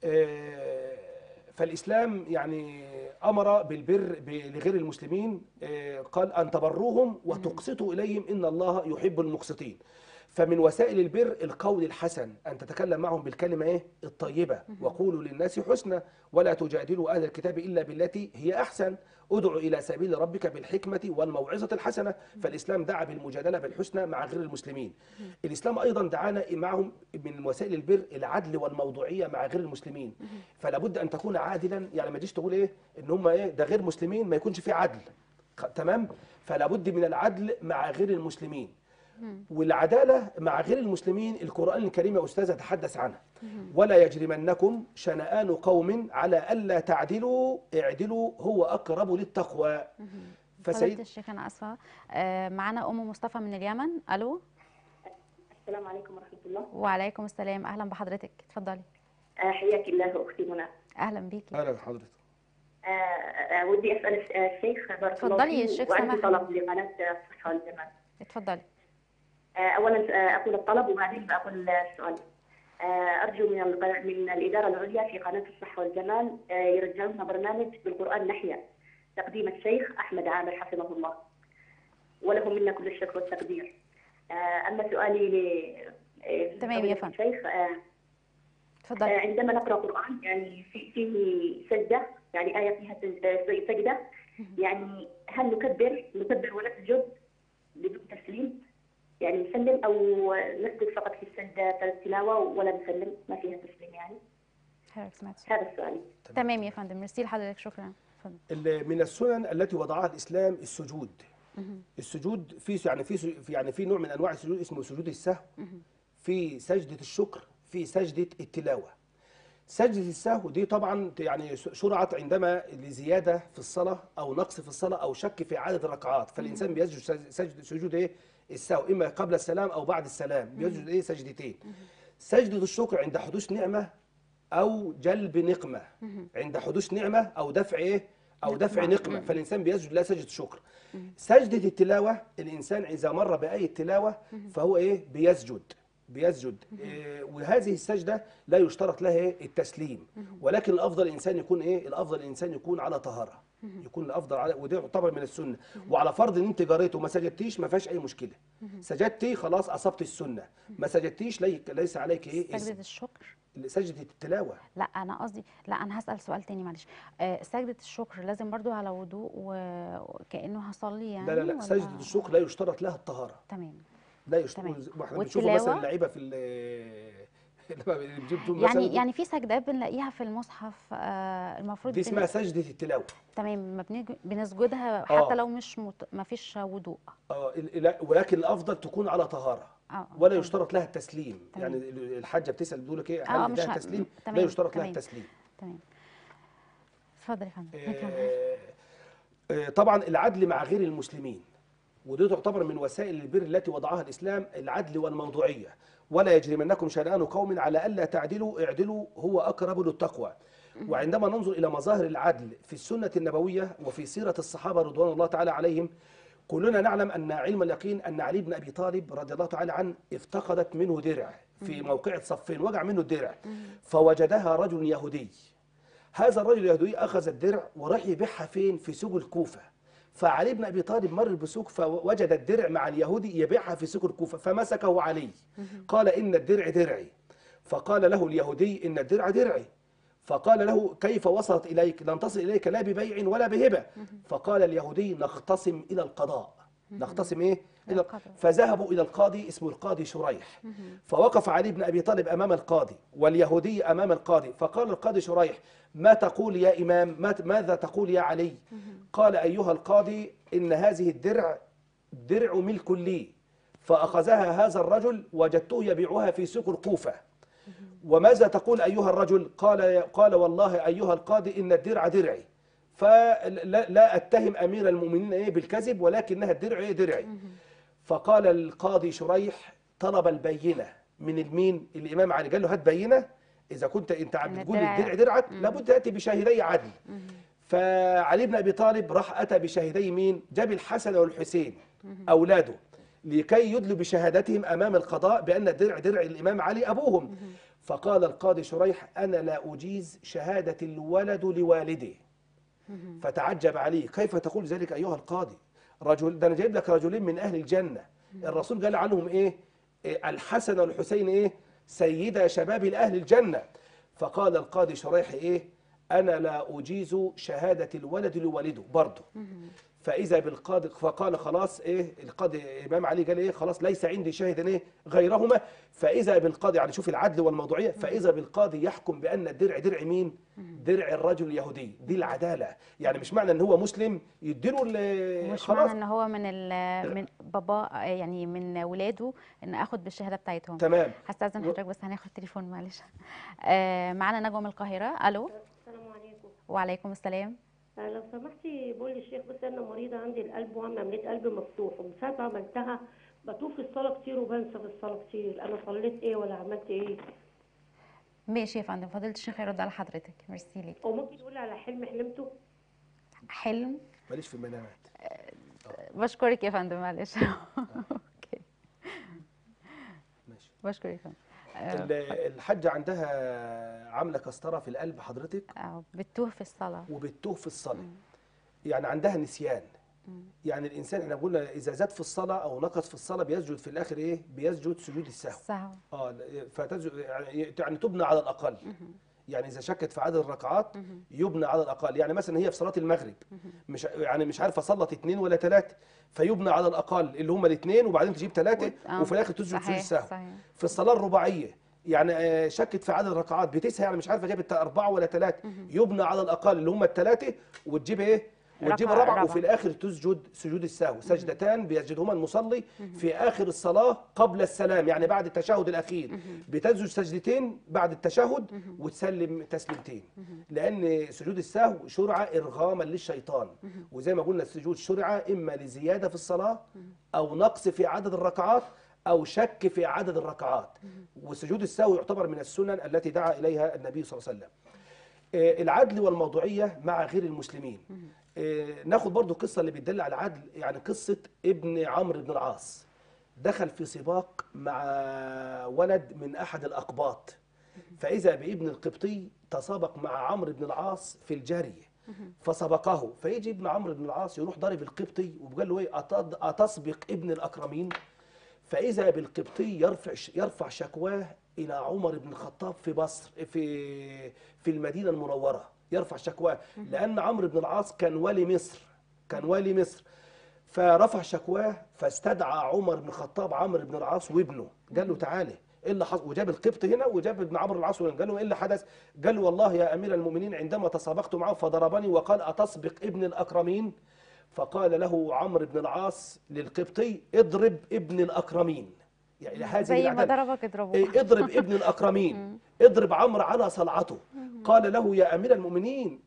آه، فالإسلام يعني أمر بالبر ب- لغير المسلمين آه، قال أن تبروهم وتقسطوا إليهم إن الله يحب المقسطين فمن وسائل البر القول الحسن أن تتكلم معهم بالكلمة إيه؟ الطيبة وقولوا للناس حسنى ولا تجادلوا أهل الكتاب إلا بالتي هي أحسن ادع إلى سبيل ربك بالحكمة والموعظة الحسنة فالإسلام دعا بالمجادلة بالحسنى مع غير المسلمين الإسلام أيضا دعانا معهم من وسائل البر العدل والموضوعية مع غير المسلمين فلا بد أن تكون عادلا يعني ما تجيش تقول إيه إن هم إيه ده غير مسلمين ما يكونش في عدل خ- تمام فلا بد من العدل مع غير المسلمين والعدالة مع غير المسلمين القرآن الكريم يا أستاذ تحدث عنها ولا يجرمنكم شنآن قوم على ألا تعدلوا اعدلوا هو أقرب للتقوى فضيلة فسيد الشيخ انا اسفه آه، معانا ام مصطفى من اليمن الو السلام عليكم ورحمة الله وعليكم السلام اهلا بحضرتك اتفضلي آه، حياك الله أختي منى اهلا بيكي أهلا بحضرتك آه، آه، ودي أسأل الس- آه، الشيخ بارك الله اتفضلي يا فيه، الشيخ وعندي سماح. طلب لقناة آه، الصحة والجمال اتفضلي آه، أولا آه، أقول الطلب وبعدين بقول آه، السؤال آه، أرجو من الق- من الإدارة العليا في قناة الصحة والجمال آه، يرجعوا لنا برنامج بالقرآن نحيا تقديم الشيخ أحمد عامر حفظه الله وله منا كل الشكر والتقدير آه، أما سؤالي ل آه، تمام يا فضيلة فندم. الشيخ آه، اتفضلي آه، عندما نقرا قران يعني في فيه سجده يعني ايه فيها سج- آه، سجده يعني هل نكبر نكبر ونسجد بدون تسليم يعني نسلم او نسجد فقط في السجده التلاوه ولا نسلم ما فيها تسليم يعني حضرتك سمعت السؤال. هذا سؤالي تمام يا فندم ميرسي لحضرتك شكرا اتفضل ال- من السنن التي وضعها الإسلام السجود السجود في يعني في في- يعني في نوع من أنواع السجود اسمه سجود السهو في سجدة الشكر في سجدة التلاوة سجدة السهو دي طبعا يعني شرعت عندما لزيادة في الصلاة أو نقص في الصلاة أو شك في عدد الركعات فالإنسان بيسجد سج- سجد سجود إيه السهو إما قبل السلام أو بعد السلام بيسجد إيه سجدتين سجدة الشكر عند حدوث نعمة أو جلب نقمة عند حدوث نعمة أو دفع إيه أو دفع نقمة فالإنسان بيسجد لا سجدة شكر سجدة التلاوة الإنسان إذا مر بآية تلاوة فهو إيه بيسجد بيسجد إيه وهذه السجدة لا يشترط لها إيه التسليم ولكن الأفضل الإنسان يكون إيه الأفضل الإنسان يكون على طهارة يكون الأفضل على وده يعتبر من السنة وعلى فرض إن أنت جريت وما سجدتيش ما فيهاش أي مشكلة سجدتي خلاص أصبت السنة ما سجدتيش لي- ليس عليك إيه إثم. سجدة الشكر سجدة التلاوة لا انا قصدي لا انا هسال سؤال تاني معلش آه سجده الشكر لازم برضو على وضوء و- وكانه هصلي يعني لا لا لا ولا- سجدة الشكر لا يشترط لها الطهارة تمام لا يشترط تمام. واحنا بنشوف والتلاوة؟ مثلا اللعيبة في ال- لما بنجيب دول يعني مثلا يعني في سجدات بنلاقيها في المصحف آه المفروض دي بن- اسمها سجدة التلاوة تمام ما بنج- بنسجدها حتى آه. لو مش مت... ما فيش وضوء اه ال- لا، ولكن الافضل تكون على طهارة اه ولا تمام. يشترط لها التسليم تمام. يعني ال- الحاجة بتسأل بتقول لك ايه آه، هل مش لها ه- تسليم تمام، لا يشترط لها تمام. التسليم تمام اتفضل يا فندم نكمل. آه، آه، طبعا العدل مع غير المسلمين ودي تعتبر من وسائل البر التي وضعها الإسلام العدل والموضوعية ولا يجرمنكم شنآن قوم على ألا تعدلوا اعدلوا هو أقرب للتقوى وعندما ننظر إلى مظاهر العدل في السنة النبوية وفي سيرة الصحابة رضوان الله تعالى عليهم كلنا نعلم أن علم اليقين أن علي بن أبي طالب رضي الله تعالى عنه افتقدت منه درع في موقعة صفين وجع منه الدرع فوجدها رجل يهودي هذا الرجل اليهودي أخذ الدرع وراح يبيعها فين في سوق الكوفة فعلي بن أبي طالب مر بسوق فوجد الدرع مع اليهودي يبيعها في سوق الكوفة فمسكه علي قال إن الدرع درعي فقال له اليهودي إن الدرع درعي فقال له كيف وصلت إليك لن تصل إليك لا ببيع ولا بهبة فقال اليهودي نختصم إلى القضاء نختصم إيه إلى القضاء. فذهبوا إلى القاضي اسمه القاضي شريح فوقف علي بن أبي طالب أمام القاضي واليهودي أمام القاضي فقال القاضي شريح ما تقول يا إمام ما- ماذا تقول يا علي قال أيها القاضي إن هذه الدرع درع ملك لي فأخذها هذا الرجل وجدته يبيعها في سوق الكوفة وماذا تقول أيها الرجل قال قال والله أيها القاضي إن الدرع درعي فلا لا أتهم أمير المؤمنين إيه بالكذب ولكنها الدرع إيه درعي فقال القاضي شريح طلب البينة من المين الإمام علي قال له هات بينة إذا كنت أنت إن بتقول الدرع- الدرع درعك لابد تأتي بشاهدي عدل فعلي بن أبي طالب راح أتى بشاهدي مين جاب الحسن والحسين أولاده لكي يدلوا بشهادتهم أمام القضاء بأن الدرع درع الإمام علي أبوهم فقال القاضي شريح انا لا اجيز شهاده الولد لوالده فتعجب عليه كيف تقول ذلك ايها القاضي رجل ده انا جايب لك رجلين من اهل الجنه الرسول قال عنهم ايه إيه، الحسن والحسين ايه سيدا شباب اهل الجنه فقال القاضي شريح ايه انا لا اجيز شهاده الولد لوالده برضه فاذا بالقاضي فقال خلاص ايه القاضي امام علي قال ايه خلاص ليس عندي شاهد ايه غيرهما فاذا بالقاضي يعني شوف العدل والموضوعيه فاذا بالقاضي يحكم بان الدرع درع مين درع الرجل اليهودي دي العداله يعني مش معنى ان هو مسلم يديله ال- مش خلاص معنى ان هو من ال من بابا يعني من ولاده ان اخد بالشهاده بتاعتهم تمام هستاذن حضرتك بس هناخد تليفون معلش آه معانا نجوى من القاهره الو السلام عليكم وعليكم السلام آه، لو سمحتي بقول للشيخ بس انا مريضه عندي القلب وعامله عمليه قلب مفتوح ومن ساعه ما عملتها بطوف في الصلاه كتير وبنسى في الصلاه كتير انا صليت ايه ولا عملت ايه ماشي يا فندم فضيله الشيخ يرد على حضرتك ميرسي ليك وممكن تقولي على حلم حلمته حلم ماليش في المنامات بشكرك يا فندم معلش اوكي ماشي بشكرك يا فندم ال- الحاجه عندها عامله كسطره في القلب حضرتك آه، بتوه في الصلاه وبتوه في الصلاه يعني عندها نسيان يعني الانسان احنا قلنا اذا زاد في الصلاه او نقص في الصلاه بيسجد في الاخر ايه بيسجد سجود السهو سهو اه فتسجد يعني يعني تبنى على الاقل يعني اذا شكت في عدد الركعات يبنى على الاقل يعني مثلا هي في صلاه المغرب مش يعني مش عارفه صلت اثنين ولا ثلاثه فيبنى على الاقل اللي هم الاثنين وبعدين تجيب ثلاثه آه، وفي الاخر تسجد سجود صحيح السهو صحيح في الصلاه الرباعيه يعني آه، شكت في عدد الركعات بتسعه يعني مش عارفه جابت اربعه ولا ثلاثه يبنى على الاقل اللي هم الثلاثه وتجيب ايه وتجيب ركعة الرابعه رابعة. وفي الاخر تسجد سجود السهو سجدتان بيسجدهما المصلي في اخر الصلاه قبل السلام يعني بعد التشهد الاخير بتسجد سجدتين بعد التشهد وتسلم تسليمتين لان سجود السهو شرع ارغاما للشيطان وزي ما قلنا السجود شرع اما لزياده في الصلاه او نقص في عدد الركعات او شك في عدد الركعات وسجود السهو يعتبر من السنن التي دعا اليها النبي صلى الله عليه وسلم آه، العدل والموضوعيه مع غير المسلمين آه، ناخد برضو قصه اللي بتدل على العدل يعني قصه ابن عمرو بن العاص دخل في سباق مع ولد من احد الاقباط فاذا بابن القبطي تسابق مع عمرو بن العاص في الجري فسبقه فيجي ابن عمرو بن العاص يروح ضارب القبطي وقال له ايه أتض- اتسبق ابن الاكرمين فاذا بالقبطي يرفع يرفع شكواه الى عمر بن الخطاب في مصر في في المدينه المنوره يرفع شكواه لان عمرو بن العاص كان والي مصر كان والي مصر فرفع شكواه فاستدعى عمر بن الخطاب عمرو بن العاص وابنه قال له تعالى ايه اللي حصل وجاب القبط هنا وجاب ابن عمرو بن العاص هنا قال له ايه اللي حدث قال له والله يا امير المؤمنين عندما تسابقت معه فضربني وقال اتسبق ابن الاكرمين فقال له عمرو بن العاص للقبطي اضرب ابن الاكرمين يعني هذه زي ما العدالة. ضربك اضربه إيه، اضرب ابن الاكرمين اضرب عمرو على صلعته قال له يا امير المؤمنين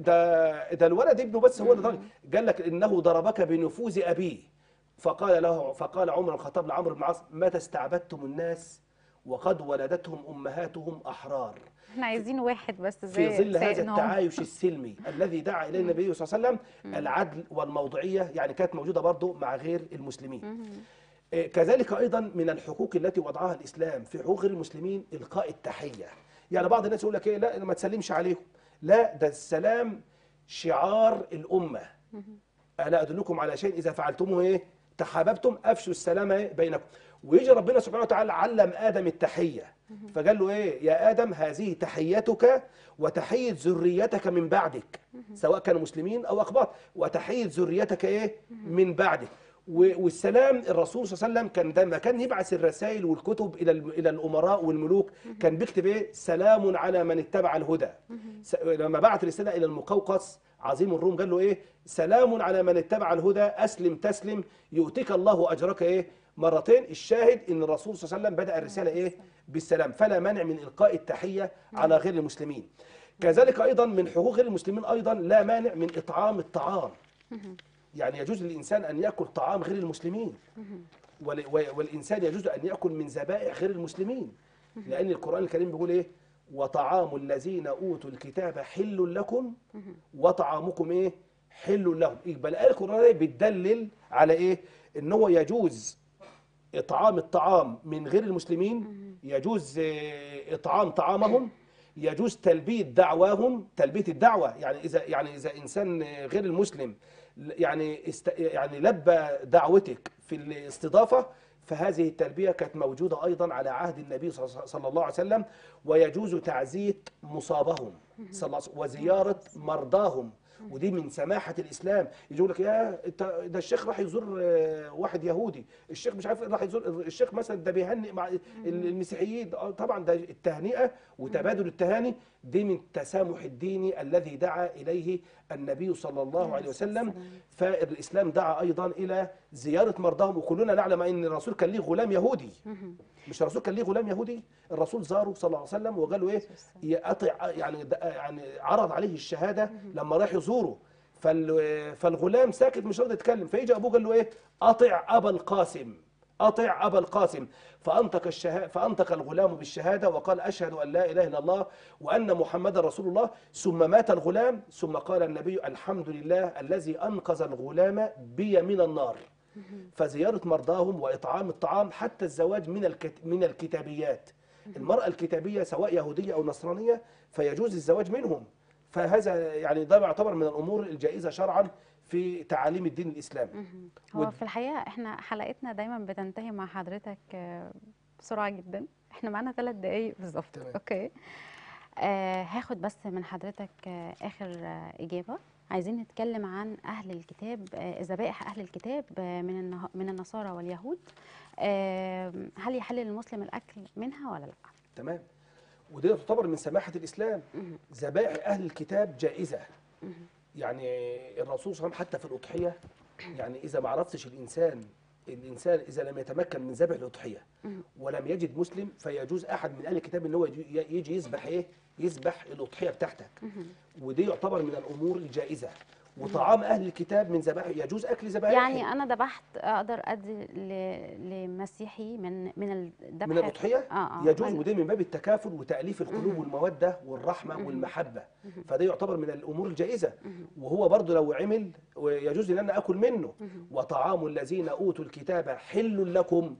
ده ده الولد ابنه بس هو اللي ضرب قال لك انه ضربك بنفوذ ابيه فقال له فقال عمر بن الخطاب لعمرو بن العاص متى استعبدتم الناس وقد ولدتهم امهاتهم احرار احنا عايزين واحد بس في زي ظل هذا سيدنا التعايش السلمي الذي دعا اليه النبي صلى الله عليه وسلم العدل والموضوعيه يعني كانت موجوده برضه مع غير المسلمين آه، كذلك ايضا من الحقوق التي وضعها الاسلام في حقوق غير المسلمين القاء التحيه يعني بعض الناس يقول لك ايه لا ما تسلمش عليهم لا ده السلام شعار الامه الا ادلكم على شيء اذا فعلتموه ايه تحاببتم افشوا السلام إيه؟ بينكم ويجي ربنا سبحانه وتعالى علم ادم التحيه فقال له ايه يا ادم هذه تحيتك وتحيه ذريتك من بعدك سواء كانوا مسلمين او اقباط وتحيه ذريتك ايه من بعدك و- والسلام الرسول صلى الله عليه وسلم كان لما كان يبعث الرسائل والكتب الى الم- الى الامراء والملوك كان بيكتب ايه سلام على من اتبع الهدى س- لما بعت رساله الى المقوقس عظيم الروم قال له ايه سلام على من اتبع الهدى اسلم تسلم يؤتيك الله اجرك ايه مرتين الشاهد ان الرسول صلى الله عليه وسلم بدا الرساله ايه بالسلام فلا مانع من القاء التحيه على غير المسلمين كذلك ايضا من حقوق غير المسلمين ايضا لا مانع من اطعام الطعام يعني يجوز للإنسان أن يأكل طعام غير المسلمين ول- و- والإنسان يجوز أن يأكل من ذبائح غير المسلمين لأن القرآن الكريم بيقول إيه وطعام الذين أوتوا الكتاب حل لكم وطعامكم إيه حل لهم يبقى الآية القرآنية بتدلل على إيه إن هو يجوز اطعام الطعام من غير المسلمين يجوز آه، اطعام طعامهم يجوز تلبيه دعواهم تلبيه الدعوه يعني اذا يعني اذا انسان آه، غير المسلم يعني است يعني لبى دعوتك في الاستضافه فهذه التلبيه كانت موجوده ايضا على عهد النبي صلى صلى الله عليه وسلم ويجوز تعزيه مصابهم صلى الله عليه وسلم وزياره مرضاهم ودي من سماحه الاسلام يجي يقول لك يا انت ده الشيخ راح يزور آه، واحد يهودي الشيخ مش عارف راح يزور الشيخ مثلا ده بيهنئ مع المسيحيين آه، طبعا ده التهنئه وتبادل التهاني دي من التسامح الديني الذي دعا اليه النبي صلى الله عليه وسلم فالاسلام دعا ايضا الى زياره مرضاهم وكلنا نعلم ان الرسول كان ليه غلام يهودي مش الرسول كان ليه غلام يهودي الرسول زاره صلى الله عليه وسلم وقال له ايه يقطع يعني يعني عرض عليه الشهاده لما راح يزوره فال فالغلام ساكت مش راضي يتكلم فيجي ابوه قال له ايه اطع ابا القاسم اطع ابا القاسم فانطق الشهاده فانطق الغلام بالشهاده وقال اشهد ان لا اله الا الله وان محمدا رسول الله ثم مات الغلام ثم قال النبي الحمد لله الذي انقذ الغلام بي من النار فزياره مرضاهم واطعام الطعام حتى الزواج من الكت من الكتابيات المراه الكتابيه سواء يهوديه او نصرانيه فيجوز الزواج منهم فهذا يعني ده يعتبر من الامور الجائزه شرعا في تعاليم الدين الاسلامي هو ود- في الحقيقة احنا حلقتنا دايما بتنتهي مع حضرتك آه، بسرعة جدا احنا معانا ثلاث دقايق بالظبط تمام. اوكي آه هاخد بس من حضرتك آه اخر آه اجابة عايزين نتكلم عن اهل الكتاب آه ذبائح اهل الكتاب آه من النه- من النصارى واليهود آه هل يحل للمسلم الاكل منها ولا لا تمام ودي تعتبر من سماحه الاسلام ذبائح اهل الكتاب جائزه يعني الرسول صلى الله عليه وسلم حتى في الاضحيه يعني اذا ما عرفتش الانسان الانسان اذا لم يتمكن من ذبح الاضحيه ولم يجد مسلم فيجوز احد من اهل الكتاب ان هو يجي يجي يذبح ايه يذبح الاضحيه بتاعتك ودي يعتبر من الامور الجائزه وطعام اهل الكتاب من ذبائح يجوز اكل ذبائحهم يعني انا ذبحت اقدر ادي ل- لمسيحي من من الذبح من الأضحية اه اه يجوز من- ودي من باب التكافل وتأليف القلوب والمودة والرحمة والمحبة فده يعتبر من الأمور الجائزة وهو برضه لو عمل يجوز لي أن أنا أكل منه وطعام الذين أوتوا الكتاب حل لكم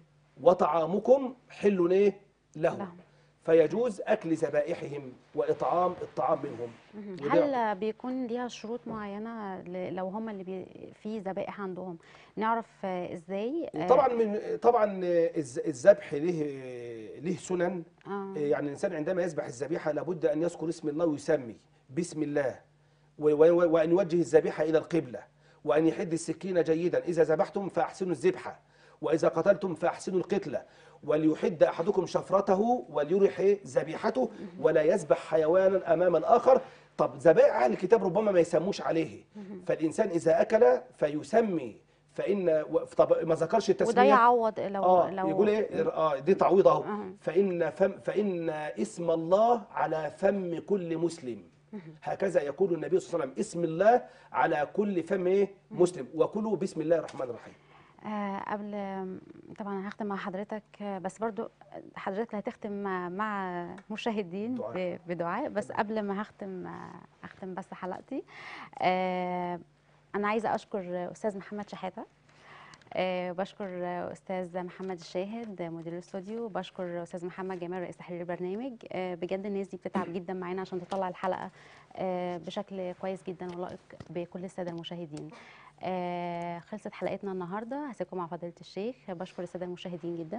وطعامكم حل إيه لهم لهم. فيجوز أكل ذبائحهم وإطعام الطعام منهم وده هل بيكون ليها شروط معينة ل- لو هم اللي بي في ذبائح عندهم نعرف آه، ازاي آه، طبعا من طبعا الز- الذبح له له سنن آه. يعني الانسان عندما يذبح الذبيحه لابد ان يذكر اسم الله ويسمي بسم الله و- و- وان يوجه الذبيحه الى القبله وان يحد السكين جيدا اذا ذبحتم فاحسنوا الذبحه واذا قتلتم فاحسنوا القتله وليحد احدكم شفرته وليرح ذبيحته ولا يذبح حيوانا امام الاخر طب ذبائح اهل الكتاب ربما ما يسموش عليه فالانسان اذا اكل فيسمي فان و- طب ما ذكرش التسميه وده يعوض لو اه لو يقول ايه اه دي تعويض اهو آه. فان فم فان اسم الله على فم كل مسلم هكذا يقول النبي صلى الله عليه وسلم اسم الله على كل فم إيه؟ مسلم وكلوا بسم الله الرحمن الرحيم آه قبل طبعا هختم مع حضرتك آه، بس برضو حضرتك اللي هتختم مع, مع مشاهدين دعاء. ب- بدعاء بس قبل ما هختم آه، اختم بس حلقتي آه انا عايزه اشكر استاذ محمد شحاته آه بشكر آه، استاذ محمد الشاهد آه، مدير الاستوديو بشكر استاذ محمد جمال رئيس تحرير البرنامج آه بجد الناس دي بتتعب جدا معانا عشان تطلع الحلقه آه بشكل كويس جدا ولائق بكل الساده المشاهدين آه خلصت حلقتنا النهارده هسيبكم مع فضيله الشيخ بشكر الساده المشاهدين جدا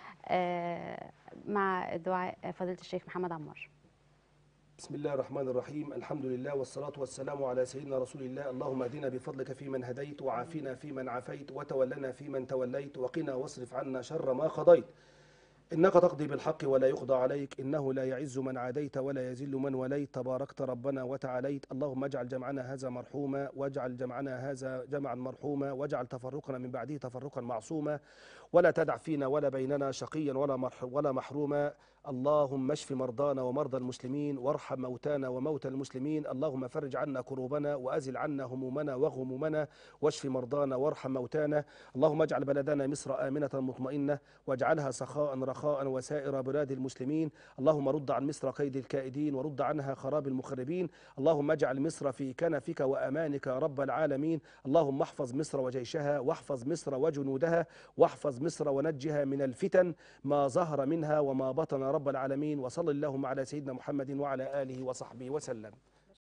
آه مع دعاء فضيله الشيخ محمد عمار بسم الله الرحمن الرحيم الحمد لله والصلاة والسلام على سيدنا رسول الله اللهم اهدنا بفضلك فيمن هديت وعافنا فيمن عافيت وتولنا فيمن توليت وقنا واصرف عنا شر ما قضيت إنك تقضي بالحق ولا يقضى عليك إنه لا يعز من عاديت ولا يذل من وليت تباركت ربنا وتعاليت اللهم اجعل جمعنا هذا مرحوما واجعل جمعنا هذا جمعا مرحوما واجعل تفرقنا من بعده تفرقا معصوما ولا تدع فينا ولا بيننا شقيا ولا مرح ولا محروما اللهم اشف مرضانا ومرضى المسلمين وارحم موتانا وموتى المسلمين اللهم فرج عنا كروبنا وازل عنا همومنا وغمومنا واشف مرضانا وارحم موتانا اللهم اجعل بلدنا مصر امنه مطمئنه واجعلها سخاء رخاء وسائر بلاد المسلمين اللهم رد عن مصر كيد الكائدين ورد عنها خراب المخربين اللهم اجعل مصر في كنفك وامانك يا رب العالمين اللهم احفظ مصر وجيشها واحفظ مصر وجنودها واحفظ مصر ونجها من الفتن ما ظهر منها وما بطن يا رب العالمين وصل اللهم على سيدنا محمد وعلى اله وصحبه وسلم